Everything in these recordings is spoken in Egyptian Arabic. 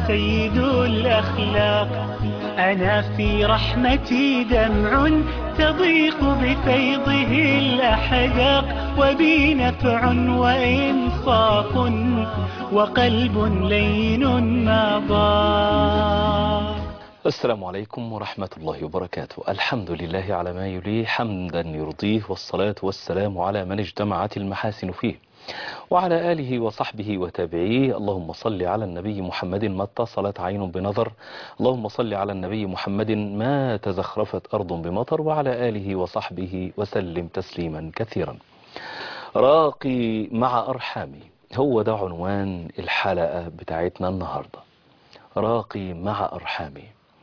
سيد الأخلاق أنا في رحمتي دمع تضيق بفيضه الأحداق وبي نفع وإنصاف وقلب لين ما ضاق السلام عليكم ورحمة الله وبركاته الحمد لله على ما يليه حمدا يرضيه والصلاة والسلام على من اجتمعت المحاسن فيه وعلى آله وصحبه وتابعيه اللهم صل على النبي محمد ما اتصلت عين بنظر اللهم صل على النبي محمد ما تزخرفت أرض بمطر وعلى آله وصحبه وسلم تسليما كثيرا راقي مع أرحامي هو ده عنوان الحلقة بتاعتنا النهاردة راقي مع أرحامي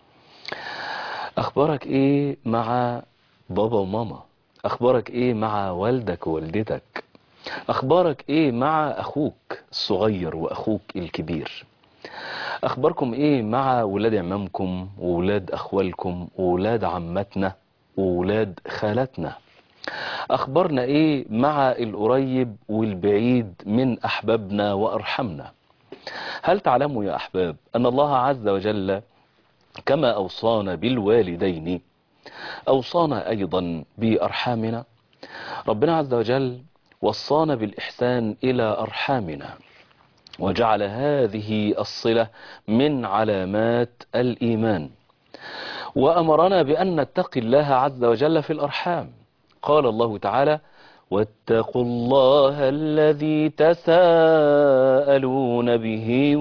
أخبارك إيه مع بابا وماما أخبارك إيه مع والدك ووالدتك أخبارك إيه مع أخوك الصغير وأخوك الكبير أخباركم إيه مع ولاد عمامكم وولاد أخوالكم وولاد عمتنا وولاد خالتنا أخبارنا إيه مع القريب والبعيد من أحبابنا وأرحمنا هل تعلموا يا أحباب أن الله عز وجل كما أوصانا بالوالدين أوصانا أيضا بأرحامنا ربنا عز وجل وصانا بالإحسان إلى أرحامنا وجعل هذه الصلة من علامات الإيمان وأمرنا بأن نتقي الله عز وجل في الأرحام قال الله تعالى واتقوا الله الذي تساءلون به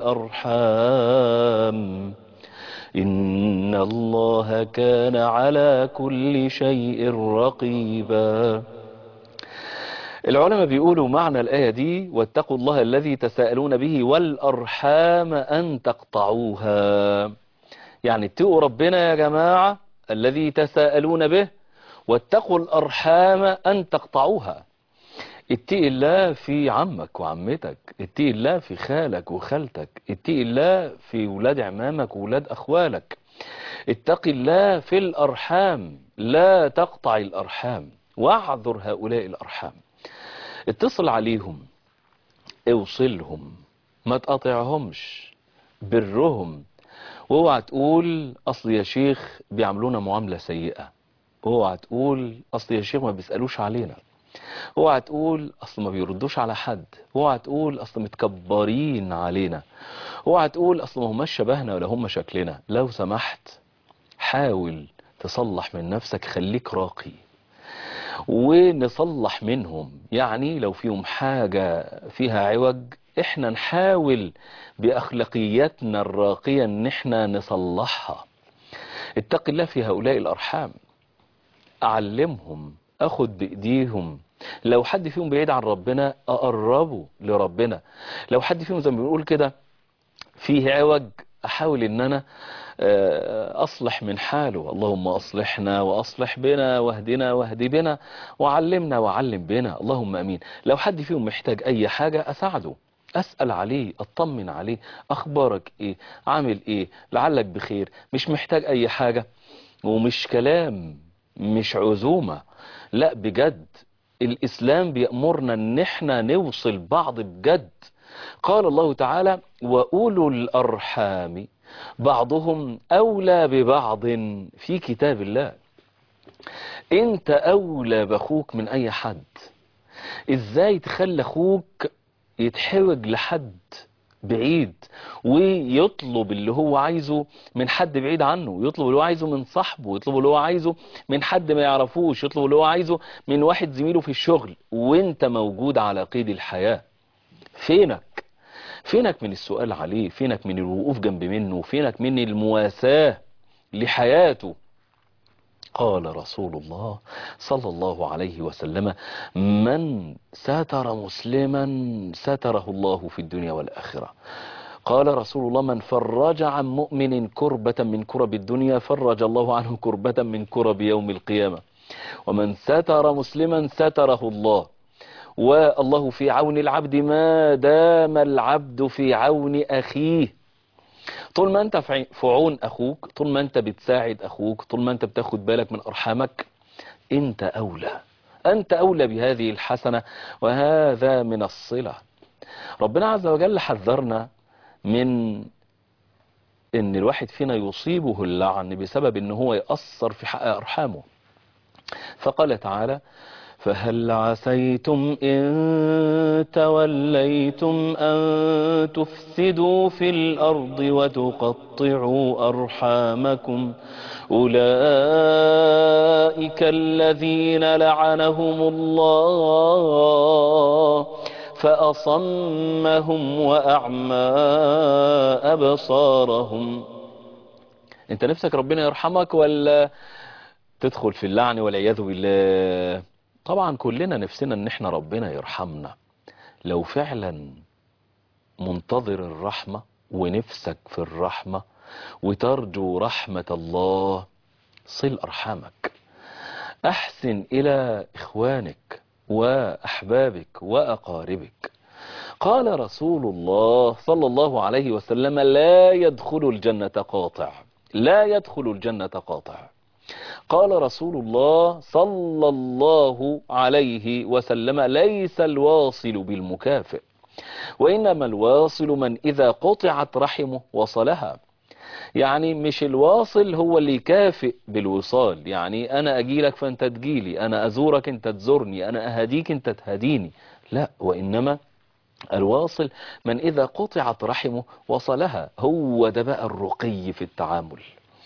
والأرحام إن الله كان على كل شيء رقيبا العلماء بيقولوا معنى الآية دي واتقوا الله الذي تساءلون به والأرحام أن تقطعوها يعني اتقوا ربنا يا جماعة الذي تساءلون به واتقوا الأرحام أن تقطعوها اتقي الله في عمك وعمتك اتقي الله في خالك وخالتك اتقي الله في ولاد عمامك وولاد أخوالك اتقي الله في الأرحام لا تقطع الأرحام واعذر هؤلاء الأرحام اتصل عليهم اوصلهم ما تقاطعهمش برهم واوعى تقول اصل يا شيخ بيعملونا معاملة سيئة اوعى تقول اصل يا شيخ ما بيسألوش علينا اوعى تقول اصل ما بيردوش على حد اوعى تقول اصل متكبرين علينا اوعى تقول اصل ما هماش شبهنا ولا هم شكلنا لو سمحت حاول تصلح من نفسك خليك راقي ونصلح منهم يعني لو فيهم حاجة فيها عوج احنا نحاول بأخلاقياتنا الراقية ان احنا نصلحها اتق الله في هؤلاء الأرحام أعلمهم أخد بإيديهم لو حد فيهم بعيد عن ربنا أقربه لربنا لو حد فيهم زي ما بنقول كده فيه عوج أحاول ان أنا أصلح من حاله اللهم أصلحنا وأصلح بنا واهدنا واهدي بنا وعلمنا وعلم بنا اللهم أمين لو حد فيهم محتاج أي حاجة أساعده أسأل عليه أطمن عليه أخبارك إيه عامل إيه لعلك بخير مش محتاج أي حاجة ومش كلام مش عزومة لا بجد الإسلام بيأمرنا ان احنا نوصل بعض بجد قال الله تعالى وأولو الأرحام بعضهم أولى ببعض في كتاب الله انت أولى بأخوك من أي حد ازاي تخلي أخوك يتحوج لحد بعيد ويطلب اللي هو عايزه من حد بعيد عنه يطلب اللي هو عايزه من صاحبه يطلب اللي هو عايزه من حد ما يعرفوش يطلب اللي هو عايزه من واحد زميله في الشغل وانت موجود على قيد الحياة فينك فينك من السؤال عليه فينك من الوقوف جنب منه فينك من المواساة لحياته قال رسول الله صلى الله عليه وسلم من ستر مسلما ستره الله في الدنيا والآخرة قال رسول الله من فرج عن مؤمن كربة من كرب الدنيا فرج الله عنه كربة من كرب يوم القيامة ومن ستر مسلما ستره الله والله في عون العبد ما دام العبد في عون أخيه طول ما انت في عون أخوك طول ما انت بتساعد أخوك طول ما انت بتاخد بالك من أرحامك انت أولى أنت أولى بهذه الحسنة وهذا من الصلة ربنا عز وجل حذرنا من ان الواحد فينا يصيبه اللعن بسبب ان هو يأثر في حق أرحامه فقال تعالى فهل عسيتم إن توليتم أن تفسدوا في الأرض وتقطعوا أرحامكم أولئك الذين لعنهم الله فأصمهم وأعمى أبصارهم انت نفسك ربنا يرحمك ولا تدخل في اللعن والعياذ بالله طبعا كلنا نفسنا ان احنا ربنا يرحمنا لو فعلا منتظر الرحمة ونفسك في الرحمة وترجو رحمة الله صل أرحامك أحسن إلى إخوانك وأحبابك وأقاربك قال رسول الله صلى الله عليه وسلم لا يدخل الجنة قاطع لا يدخل الجنة قاطع قال رسول الله صلى الله عليه وسلم ليس الواصل بالمكافئ وإنما الواصل من إذا قطعت رحمه وصلها يعني مش الواصل هو اللي يكافئ بالوصال يعني أنا أجيلك فأنت تجيلي أنا أزورك أنت تزورني أنا أهديك أنت تهديني لا وإنما الواصل من إذا قطعت رحمه وصلها هو ده بقى الرقي في التعامل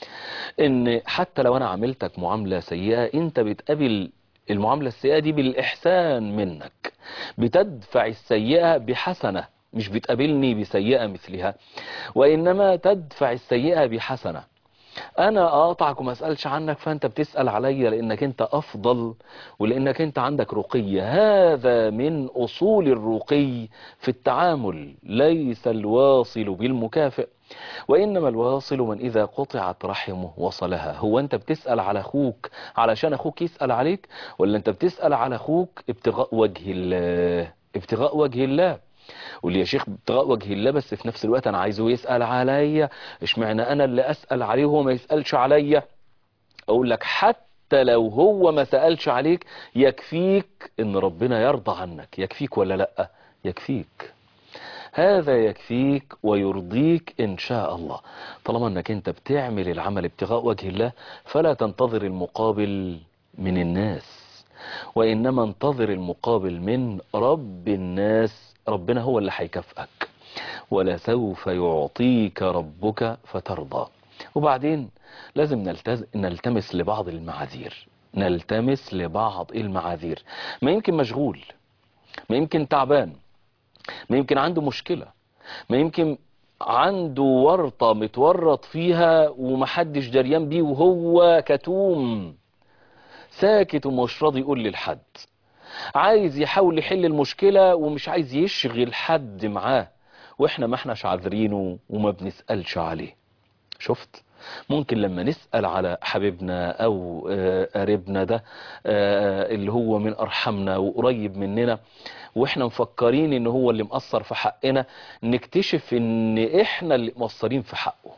ان حتى لو انا عملتك معاملة سيئة انت بتقابل المعاملة السيئة دي بالإحسان منك بتدفع السيئة بحسنة مش بتقابلني بسيئة مثلها وإنما تدفع السيئة بحسنة أنا أقطعك وما أسألش عنك فأنت بتسأل عليا لأنك أنت أفضل ولأنك أنت عندك رقي هذا من أصول الرقي في التعامل ليس الواصل بالمكافئ وإنما الواصل من إذا قطعت رحمه وصلها هو أنت بتسأل على أخوك علشان أخوك يسأل عليك ولا أنت بتسأل على أخوك ابتغاء وجه الله ابتغاء وجه الله قول لي يا شيخ ابتغاء وجه الله بس في نفس الوقت أنا عايزه يسأل عليا اشمعنى أنا اللي أسأل عليه وهو ما يسألش عليا أقول لك حتى لو هو ما سألش عليك يكفيك ان ربنا يرضى عنك يكفيك ولا لا يكفيك هذا يكفيك ويرضيك إن شاء الله طالما أنك أنت بتعمل العمل ابتغاء وجه الله فلا تنتظر المقابل من الناس وإنما انتظر المقابل من رب الناس ربنا هو اللي هيكافئك ولسوف يعطيك ربك فترضى وبعدين لازم نلتز... نلتمس لبعض المعاذير نلتمس لبعض المعاذير ما يمكن مشغول ما يمكن تعبان ما يمكن عنده مشكلة ما يمكن عنده ورطة متورط فيها ومحدش دريان بيه وهو كتوم ساكت ومش راضي يقول للحد عايز يحاول يحل المشكلة ومش عايز يشغل حد معاه واحنا ما احناش عذرينه وما بنسألش عليه شفت ممكن لما نسأل على حبيبنا او قريبنا ده اللي هو من ارحمنا وقريب مننا واحنا مفكرين ان هو اللي مقصر في حقنا نكتشف ان احنا اللي مقصرين في حقه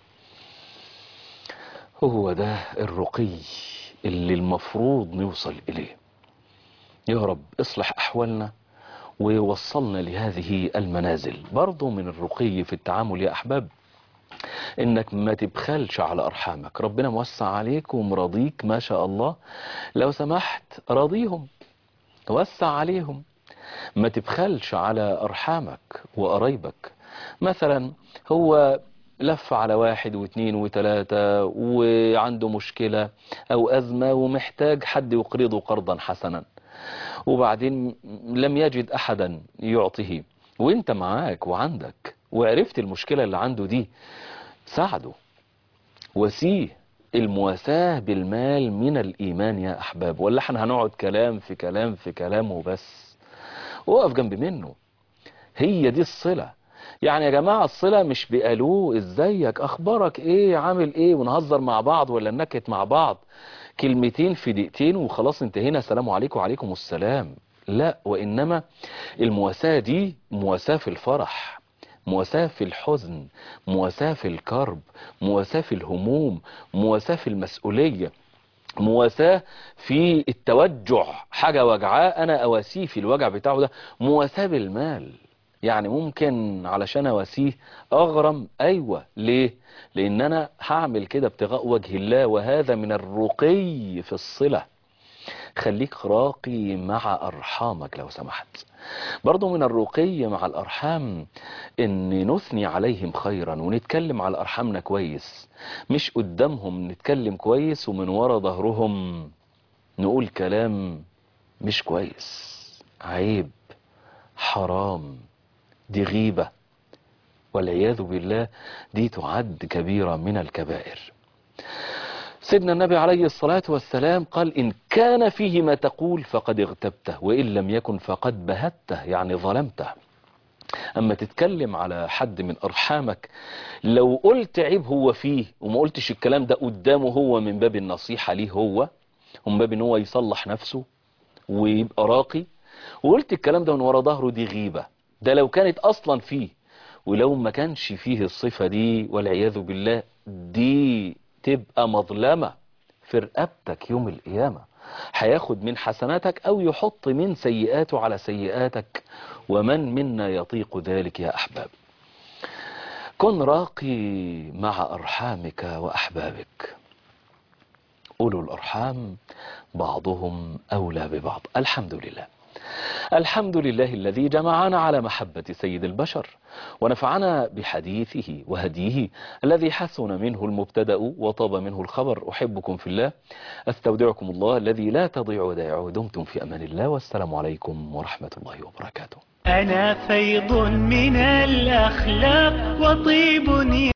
هو ده الرقي اللي المفروض نوصل اليه يا رب اصلح احوالنا ووصلنا لهذه المنازل برضو من الرقي في التعامل يا احباب انك ما تبخلش على ارحامك ربنا موسع عليك ومراضيك ما شاء الله لو سمحت راضيهم وسع عليهم ما تبخلش على ارحامك وقرايبك مثلا هو لف على واحد واثنين وثلاثة وعنده مشكلة او ازمة ومحتاج حد يقرضه قرضا حسنا وبعدين لم يجد احدا يعطيه وانت معاك وعندك وعرفت المشكلة اللي عنده دي ساعده وسيه المواساة بالمال من الإيمان يا أحباب ولا احنا هنقعد كلام في كلام في كلام وبس وقف جنب منه هي دي الصلة يعني يا جماعة الصلة مش بقالوه ازيك اخبارك ايه عامل ايه ونهزر مع بعض ولا نكت مع بعض كلمتين في دقيقتين وخلاص انتهينا السلام عليكم وعليكم السلام لا وإنما المواساة دي مواساة في الفرح مواساة في الحزن مواساة في الكرب مواساة في الهموم مواساة في المسؤولية مواساة في التوجع حاجة وجعاه أنا أواسيه في الوجع بتاعه ده مواساة بالمال يعني ممكن علشان اواسيه اغرم ايوه ليه لان انا هعمل كده ابتغاء وجه الله وهذا من الرقي في الصلة خليك راقي مع ارحامك لو سمحت برضو من الرقي مع الارحام ان نثني عليهم خيرا ونتكلم على ارحامنا كويس مش قدامهم نتكلم كويس ومن ورا ظهرهم نقول كلام مش كويس عيب حرام دي غيبة والعياذ بالله دي تعد كبيرة من الكبائر سيدنا النبي عليه الصلاة والسلام قال إن كان فيه ما تقول فقد اغتبته وإن لم يكن فقد بهته يعني ظلمته أما تتكلم على حد من أرحامك لو قلت عيب هو فيه وما قلتش الكلام ده قدامه هو من باب النصيحة ليه هو ومن باب ان هو يصلح نفسه ويبقى راقي وقلت الكلام ده من ورا ظهره دي غيبة ده لو كانت اصلا فيه ولو ما كانش فيه الصفة دي والعياذ بالله دي تبقى مظلمة في رقبتك يوم القيامة هياخد من حسناتك او يحط من سيئاته على سيئاتك ومن منا يطيق ذلك يا احباب كن راقي مع ارحامك واحبابك أولو الأرحام بعضهم أولى ببعض الحمد لله الحمد لله الذي جمعنا على محبة سيد البشر ونفعنا بحديثه وهديه الذي حسن منه المبتدأ وطاب منه الخبر أحبكم في الله أستودعكم الله الذي لا تضيع ودائعه دمتم في أمان الله والسلام عليكم ورحمة الله وبركاته أنا فيض من الأخلاق وطيب